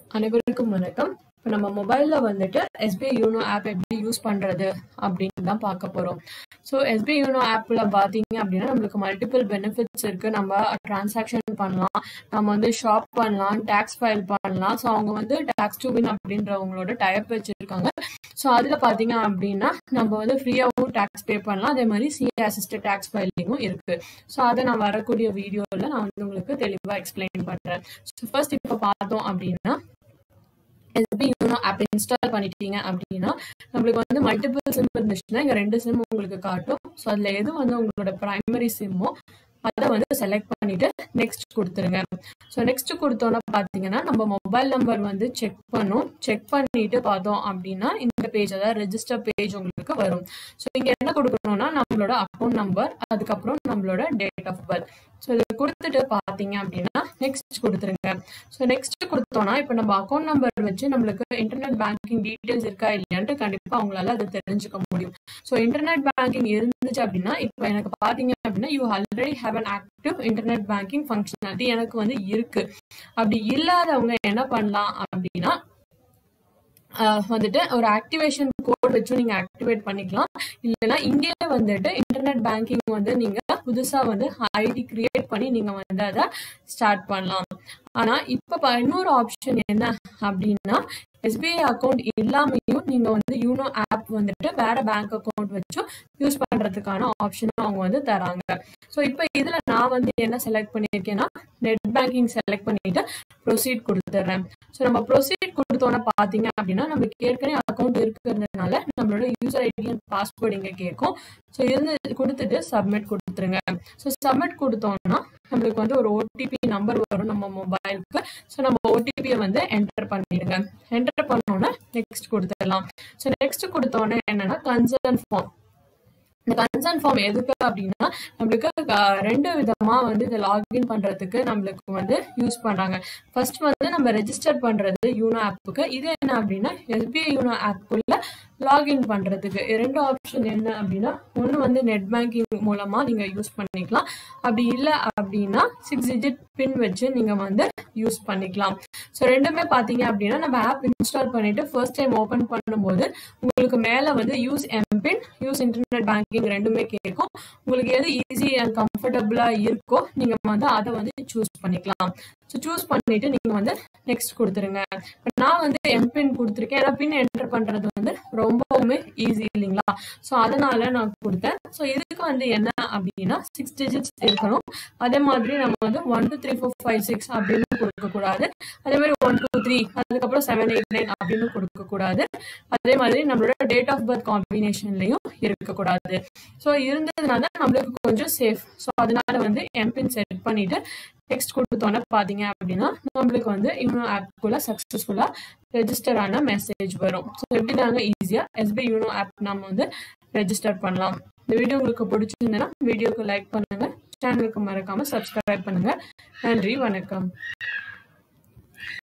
அனைவருக்கும் வணக்கம் இப்போ நம்ம மொபைல்ல வந்துட்டு எஸ்பிஐ யூனோ ஆப் எப்படி யூஸ் பண்றது அப்படின்னு தான் பார்க்க போறோம் ஸோ எஸ்பிஐ யூனோ ஆப்ல பார்த்தீங்க அப்படின்னா நம்மளுக்கு மல்டிபிள் பெனிஃபிட்ஸ் இருக்கு நம்ம டிரான்சாக்ஷன் பண்ணலாம் நம்ம வந்து ஷாப் பண்ணலாம் டேக்ஸ் ஃபைல் பண்ணலாம் ஸோ அவங்க வந்து டேக்ஸ் டு வின் அப்படின்றவங்களோட டைப் வச்சிருக்காங்க ஸோ அதில் பார்த்தீங்க அப்படின்னா நம்ம வந்து ஃப்ரீயாகவும் டேக்ஸ் பே பண்ணலாம் அதே மாதிரி சிஏ அசிஸ்டட் டேக்ஸ் ஃபைலிங்கும் இருக்கு ஸோ அதை நான் வரக்கூடிய வீடியோவில் நான் வந்து உங்களுக்கு தெளிவாக எக்ஸ்பிளைன் பண்ணுறேன் ஸோ ஃபர்ஸ்ட் இப்போ பார்த்தோம் அப்படின்னா எஸ்பி யூனோ ஆப் இன்ஸ்டால் பண்ணிட்டீங்க அப்படின்னா நம்மளுக்கு வந்து மல்டிபிள் சிம் இருந்துச்சுன்னா இங்கே ரெண்டு சிம் உங்களுக்கு காட்டும் ஸோ அதில் எது வந்து உங்களோட ப்ரைமரி சிம்மோ அதை வந்து செலக்ட் பண்ணிட்டு நெக்ஸ்ட் கொடுத்துருங்க ஸோ நெக்ஸ்ட் கொடுத்தோன்னா பார்த்தீங்கன்னா நம்ம மொபைல் நம்பர் வந்து செக் பண்ணும் செக் பண்ணிட்டு பார்த்தோம் அப்படின்னா இந்த பேஜ் அதாவது ரெஜிஸ்டர் பேஜ் உங்களுக்கு வரும் ஸோ இங்கே என்ன கொடுக்கணும்னா நம்மளோட அக்கௌண்ட் நம்பர் அதுக்கப்புறம் நம்மளோட டேட் ஆஃப் பர்த் ஸோ இதை கொடுத்துட்டு பார்த்தீங்க அப்படின்னா நெக்ஸ்ட் கொடுத்துருங்க ஸோ நெக்ஸ்ட் கொடுத்தோம்னா இப்போ நம்ம அக்கௌண்ட் நம்பர் வச்சு நம்மளுக்கு இன்டர்நெட் பேங்கிங் டீட்டெயில்ஸ் இருக்கா இல்லையான்ட்டு கண்டிப்பாக அவங்களால அதை தெரிஞ்சுக்க முடியும் ஸோ இன்டர்நெட் பேங்கிங் இருந்துச்சு அப்படின்னா இப்போ எனக்கு பார்த்தீங்க அப்படின்னா you already have an active internet banking functionality எனக்கு வந்து இருக்கு அப்படி இல்லாதவங்க என்ன பண்ணலாம் அப்படின்னா வந்துட்டு ஒரு ஆக்டிவேஷன் கோட் வச்சு நீங்க ஆக்டிவேட் பண்ணிக்கலாம் இல்லைன்னா இங்கேயே வந்துட்டு இன்டர்நெட் பேங்கிங் வந்து நீங்க புதுசா வந்து ஐடி கிரியேட் பண்ணி நீங்க வந்து அதை ஸ்டார்ட் பண்ணலாம் ஆனா இப்ப இன்னொரு ஆப்ஷன் என்ன அப்படின்னா எஸ்பிஐ அக்கௌண்ட் இல்லாமையும் நீங்க வந்து யூனோ ஆப் வந்துட்டு வேற பேங்க் அக்கௌண்ட் வச்சும் யூஸ் பண்றதுக்கான ஆப்ஷனும் அவங்க வந்து தராங்க ஸோ இப்போ இதுல நான் வந்து என்ன செலக்ட் பண்ணியிருக்கேன்னா நெட் பேங்கிங் செலக்ட் பண்ணிட்டு ப்ரொசீட் கொடுத்துட்றேன் ஸோ நம்ம ப்ரொசீட் கொடுத்தோன்னே பார்த்தீங்க அப்படின்னா நமக்கு ஏற்கனவே அக்கௌண்ட் இருக்கிறதுனால நம்மளோட யூசர் ஐடி அண்ட் பாஸ்வேர்டு இங்கே கேட்கும் ஸோ இருந்து கொடுத்துட்டு சப்மிட் கொடுத்துருங்க ஸோ சப்மிட் கொடுத்தோம்னா நம்மளுக்கு வந்து ஒரு ஓடிபி நம்பர் வரும் நம்ம மொபைலுக்கு ஸோ நம்ம ஓடிபியை வந்து என்டர் பண்ணிடுங்க என்டர் பண்ணோன்னே நெக்ஸ்ட் கொடுத்துடலாம் ஸோ நெக்ஸ்ட் கொடுத்தோன்னே என்னன்னா கன்சர்ன் ஃபார்ம் இந்த கன்சர்ன் ஃபார்ம் எதுக்கு அப்படின்னா நம்மளுக்கு ரெண்டு விதமா வந்து இதை லாகின் பண்றதுக்கு நம்மளுக்கு வந்து யூஸ் பண்றாங்க ஃபர்ஸ்ட் வந்து நம்ம ரெஜிஸ்டர் பண்றது யூனோ ஆப்புக்கு இது என்ன அப்படின்னா எஸ்பிஐ யூனோ ஆப்புக்குள்ள லாகின் பண்றதுக்கு ரெண்டு ஆப்ஷன் என்ன அப்படின்னா ஒன்று வந்து நெட் பேங்கிங் மூலமா நீங்க யூஸ் பண்ணிக்கலாம் அப்படி இல்லை அப்படின்னா சிக்ஸ் டிஜிட் பின் வச்சு நீங்க வந்து யூஸ் பண்ணிக்கலாம் ஸோ ரெண்டுமே பார்த்தீங்க அப்படின்னா நம்ம ஆப் இன்ஸ்டால் பண்ணிட்டு ஃபர்ஸ்ட் டைம் ஓப்பன் பண்ணும்போது உங்களுக்கு மேலே வந்து use MPIN use internet banking ரெண்டுமே கேட்கும் உங்களுக்கு எது ஈஸி அண்ட் கம்ஃபர்டபுளாக இருக்கோ நீங்கள் வந்து அதை வந்து சூஸ் பண்ணிக்கலாம் ஸோ சூஸ் பண்ணிட்டு நீங்கள் வந்து நெக்ஸ்ட் கொடுத்துருங்க நான் வந்து எம்பின் கொடுத்துருக்கேன் ஏன்னா பின் என்டர் பண்ணுறது வந்து ரொம்பவுமே ஈஸி இல்லைங்களா ஸோ அதனால நான் கொடுத்தேன் ஸோ இதுக்கு வந்து என்ன அப்படின்னா சிக்ஸ் டிஜிட்ஸ் இருக்கணும் அதே மாதிரி நம்ம வந்து one two three four five six அப்படின்னு கொடுக்கக்கூடாது அதே மாதிரி ஒன் டூ த்ரீ அதுக்கப்புறம் செவன் எயிட் நைன் அப்படின்னு கொடுக்கக்கூடாது அதே மாதிரி நம்மளோட டேட் ஆஃப் பர்த் காம்பினேஷன்லையும் இருக்கக்கூடாது ஸோ இருந்ததுனால நம்மளுக்கு கொஞ்சம் சேஃப் ஸோ அதனால வந்து எம்பின் செட் பண்ணிட்டு நெக்ஸ்ட் கொடுத்தோன்னே பார்த்தீங்க அப்படின்னா நம்மளுக்கு வந்து இன்னும் ஆப்புக்குள்ள சக்ஸஸ்ஃபுல்லாக ரெஜிஸ்டர் ஆன மெசேஜ் வரும் ஸோ எப்படி நாங்கள் ஈஸியாக எஸ்பி யூனோ ஆப் நம்ம வந்து ரெஜிஸ்டர் பண்ணலாம் இந்த வீடியோ உங்களுக்கு பிடிச்சிருந்தேன்னா வீடியோக்கு லைக் பண்ணுங்க சேனலுக்கு மறக்காம சப்ஸ்கிரைப் பண்ணுங்க நன்றி வணக்கம்